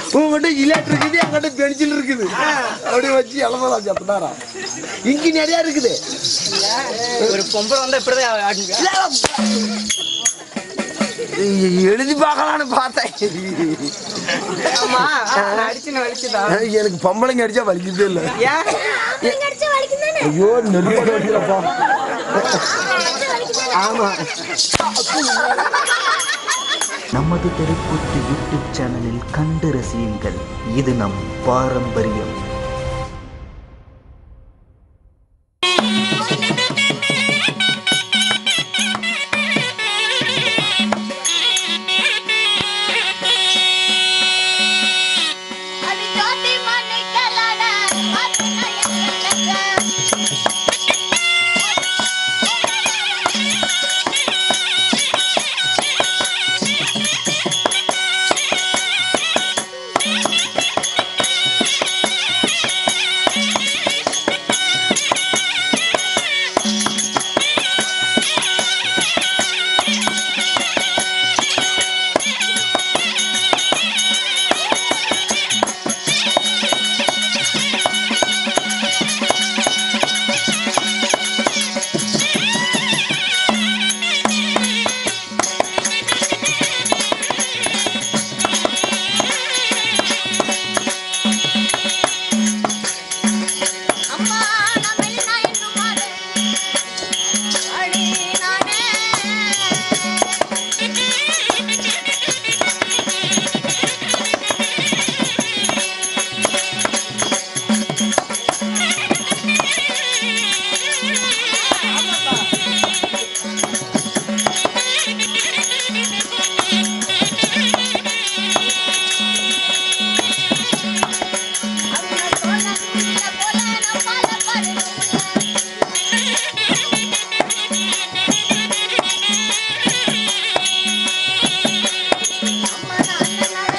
உங்ககிட்ட இலாட் இருக்குது என்கிட்ட பென்சில் இருக்குது அப்படியே வச்சு இளமலாம் செப்பனாரா இங்க நிறைய இருக்குது ஒரு பொம்பளை வந்தா இப்படிதான் ஆடுங்க எ- எழுதி பார்க்கலான்னு பார்த்தேன் ஆமா நான் அடிச்சு வலிச்சுதா எனக்கு பொம்பளைங்க அடிச்சா வலிக்கிறதே இல்லை ஏன் நீங்க அடிச்சா வலிக்கும் தானே ஐயோ நெருப்பு அடிக்கிறப்பா அடிச்சா வலிக்கும் தானே ஆமா நமது தெருக்கூத்து யூடியூப் சேனலில் கண்டு ரசியுங்கள் இது நம் பாரம்பரியம் அது ஜோதி மணிக்கலான மதுரையனக அம்மா நம்ம நான் இன்னும் மாறு அடி நானே அவங்க போல நீல போல நான் பால பாரு அம்மா நான் நட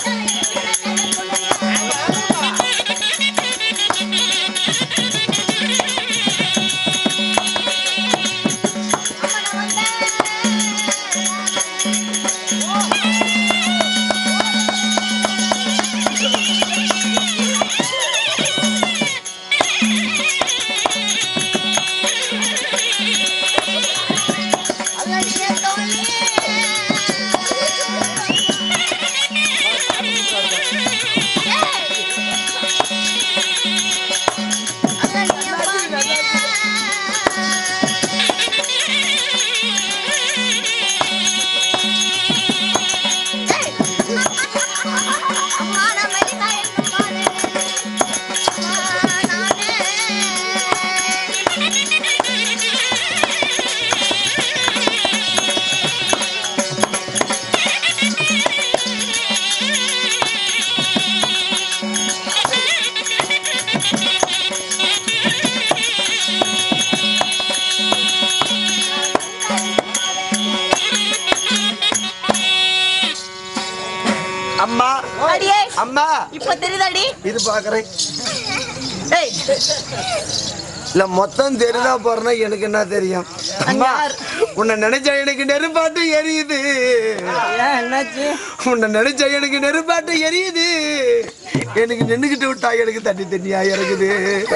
அம்மா அடியே அம்மா இப்ப தெரியுதாடி இது பாக்குறேன் ஏய் இல்ல மொத்தம் தெரிதா போறேன்னா எனக்கு என்ன தெரியும் அம்மா யார்? உன்னை நினைச்சா எனக்கு நெருப்பாட்டு எரியுது ஏன் என்னாச்சு உன்னை நினைச்சா எனக்கு நெருப்பாட்டு எரியுது எனக்கு நின்னுகிட்டு விட்டா எனக்கு தண்ணி தண்ணியா இறக்குது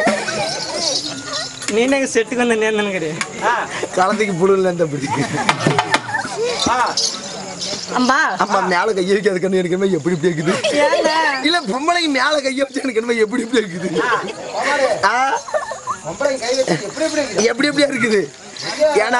நீ எங்க செட்டுக்கு வந்து நேர்ந்தனுக்கிறே களத்துக்கு புழுல இந்த பிடிக்கு அம்மா அம்மா மேல கைய வைக்காத கண்ணு எனக்கு என்னமோ எப்படி பேக்குது ஏங்க இல்ல பொம்பளைக்கு மேல கைய வச்சு எனக்கு என்னமோ எப்படி பேக்குது ஆ? எப்படி எப்படியா இருக்குது ஏன்னா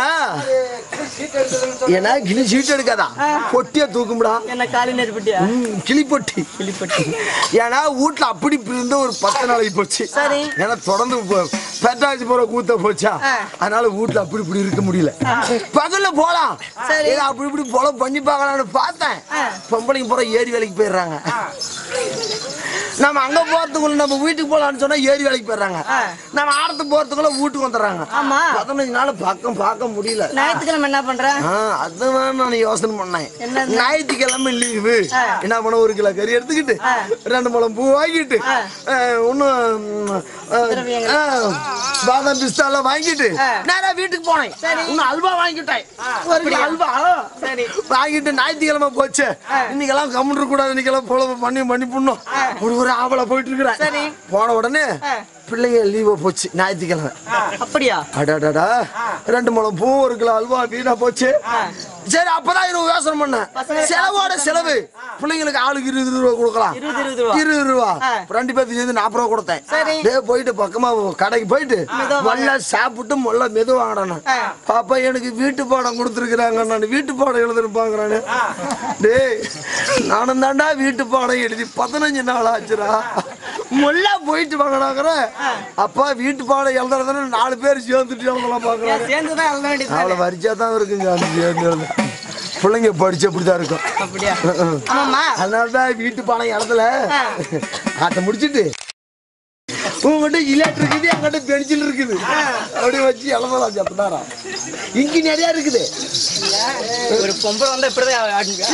ஏன்னா கிளி சீட் எடுக்காதா பொட்டியா தூக்கும்டா என்ன காலி நெருப்பிட்டியா ம், கிளி பொட்டி கிளிப்பட்டி ஏன்னா வீட்டுல அப்படி இருந்து ஒரு பத்து நாளைக்கு போச்சு சரி. ஏன்னா தொடர்ந்து போ- பெட்டாச்சு போற கூத்த போச்சா ஆ. அதனால வீட்டுல அப்படி இப்படி இருக்க முடியல பகல்ல போலாம் சரி. ஏதோ அப்படி இப்படி போல பண்ணி பார்க்கலாம்னு பார்த்தேன் ஆ. பொம்பளைங்க போற ஏரி வேலைக்கு போயிடுறாங்க நம்ம அங்க போறதுக்குள்ள நம்ம வீட்டுக்கு போலாம்னு சொன்னா ஏரி வேலைக்கு போயிடுறாங்க நம்ம ஆடத்துக்கு போறதுக்குள்ள வீட்டுக்கு வந்துடுறாங்க ஆமா. பதினஞ்சு நாள் பக்கம் பார்க்க முடியல ஞாயிற்றுக்கிழமை என்ன பண்ற ஆ, அதுதான் நான் யோசனை பண்ணேன் என்னது? ஞாயிற்றுக்கிழமை லீவு என்ன பண்ண ஒரு கிலோ கறி எடுத்துக்கிட்டு ரெண்டு முளம் பூ வாங்கிட்டு இன்னும் பாதாம் பிஸ்தா எல்லாம் வாங்கிட்டு நேரா வீட்டுக்கு போனேன் இன்னும் அல்வா வாங்கிட்டேன் ஒரு கிலோ அல்வா சரி. வாங்கிட்டு ஞாயிற்றுக்கிழமை போச்சு இன்னைக்கெல்லாம் கம்முன்னு கூடாது இன்னைக்கெல்லாம் பொழப்பு பண்ணி பண்ணி பண்ணும் ஒரு ஒரு ஆவலை போயிட்டு சரி. இருக்கிறேன் போன உடனே பிள்ளைங்க லீவா போச்சு ஞாயிற்றுக்கிழமை அப்படியா அடாடாடா ரெண்டு முளம் பூ ஒரு கிலோ அல்வா வீணா போச்சு சரி அப்பதான் இருபது யோசனை பண்ணேன் செலவோட செலவு பிள்ளைங்களுக்கு ஆளுக்கு இருபது ரூபா கொடுக்கலாம் இருபது இருபது ரூபா இருபது ரூபா ஆ. ரெண்டு பேருக்கு சேர்ந்து நாற்பது ரூபா கொடுத்தேன் சரி. டே போயிட்டு பக்கமா கடைக்கு போயிட்டு மெதுவா நல்லா சாப்பிட்டு முல்ல மெது வாங்கினேன் ஆ. பாப்பா எனக்கு வீட்டு பாடம் கொடுத்துருக்குறாங்க நான் வீட்டு பாடம் எழுதுருப்பாங்கிறானு டேய் நானும் தாண்டா வீட்டு பாடம் எழுதி பதினஞ்சு நாள் ஆச்சுடா முல்ல போயிட்டு வாங்கினாங்கிற அப்பா வீட்டு பாடம் எழுதுறதுன்னு நாலு பேர் சேர்ந்துட்டு எழுதலாம் பாக்குறாங்க சேர்ந்துதான் எழுத வேண்டியது அவளை வரிச்சா தான் இருக்குங்க அந்த சேர்ந்து எழுத பிள்ளைங்க படிச்சு அப்படிதான் இருக்கும் அப்படியா ஆமாம்மா அதனாலதான் வீட்டு பாடம் இடத்துல அதை முடிச்சிட்டு உங்ககிட்ட இலாட் இருக்குது என்கிட்ட பென்சில் இருக்குது அப்படியே வச்சு எழுதலாம் சத்தனாரா இங்க நிறைய இருக்குது ஒரு பொம்பளை வந்தா இப்படிதான் ஆடுங்க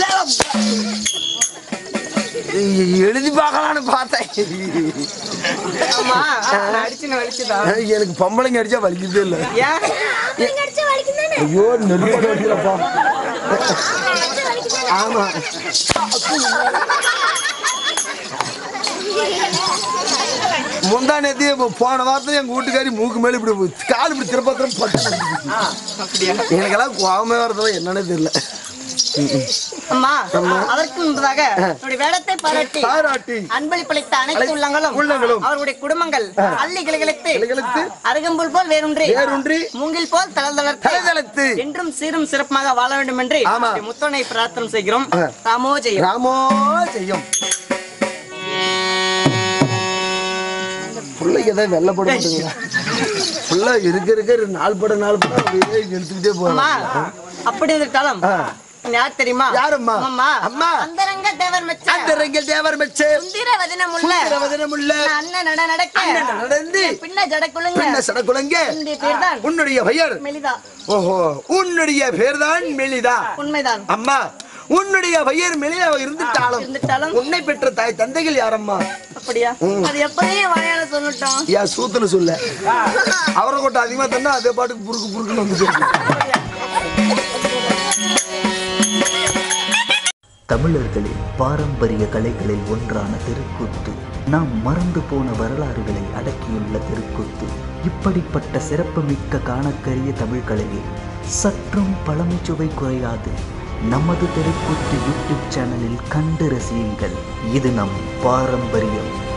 எ- எழுதி பார்க்கலான்னு பார்த்தேன் ஆமா நான் அடிச்சு நான் வலிச்சுதான் எனக்கு பொம்பளைங்க அடிச்சா வலிக்கிறதே இல்லை ஏன் நீங்க அடிச்சா வலிக்கும் தானே ஐயோ நெருப்பு அடிக்கிறப்பா அடிச்சா வலிக்கும் தானே ஆமா முந்தா நேத்தி போன வாரத்துல எங்க வீட்டுக்காரி மூக்கு மேல இப்படி போய் கால் இப்படி திருப்ப திரும்ப பட்டு அப்படியா எனக்கெல்லாம் கோவமே வரதோ என்னன்னு தெரியல அம்மா அதற்கு முன்பதாக என்னுடைய வேடத்தை பாராட்டி பாராட்டி அன்பளிப்பளித்த அனைத்து அனைத்து உள்ளங்களும் உள்ளங்களும் அவருடைய குடும்பங்கள் அள்ளி கிளைகளுக்கு கிளைகளுக்கு அருகம்புல் போல் வேறொன்றி வேரூன்றி மூங்கில் போல் தளர்ந்தளர்த்து தலைதளத்து என்றும் சீரும் சிறப்பாக வாழ வேண்டும் என்று ஆமா. நம்முடைய முத்தனை பிரார்த்தனை செய்கிறோம் ஆ. ராமோ ஜெயம் ராமோ செய்யும் பிள்ளைக்கு ஏதாவது வெள்ளை போட மாட்டேங்குதா பிள்ளை இருக்க இருக்க நாள் பட நாள் பட அப்படியே எடுத்துக்கிட்டே அம்மா போறோம் அப்படி இருக்காலும் ஆ. யார் தெரியுமா யாரம்மா அம்மா அம்மா அந்தரங்க தேவர் மெச்ச அந்த ரெங்கல் தேவர் மெச்சே சுந்தர வதனமுள்ள சுந்தரவதனமுள்ள அண்ணன் நட நடக்க அண்ணன் நடந்து பின்ன ஜடக்குழுங்க பின்ன சடக்குலங்க என்னுடைய பேர்தான் உன்னுடைய பெயர் மெலிதா ஓஹோ உன்னுடைய பேர்தான் மெலிதா உண்மைதான் அம்மா உன்னுடைய பெயர் மெலிதா இருந்துட்டாலும் இருந்துட்டாலும் உன்னை பெற்ற தாய் தந்தைகள் யாரம்மா அப்படியா அது எப்படியே வாயால சொல்லட்டும் ஏன் சூத்துல சொல்ல அவரை கொட்ட அதிகமா தந்தா அதே பாட்டுக்கு புருக்கு புருக்குன்னு வந்து தமிழர்களின் பாரம்பரிய கலைகளில் ஒன்றான தெருக்கூத்து நாம் மறந்து போன வரலாறுகளை அடக்கியுள்ள தெருக்கூத்து இப்படிப்பட்ட சிறப்புமிக்க காணக்கரிய தமிழ் கலையில் சற்றும் பழமைச்சுவை குறையாது நமது தெருக்கூத்து யூடியூப் சேனலில் கண்டு ரசியுங்கள் இது நம் பாரம்பரியம்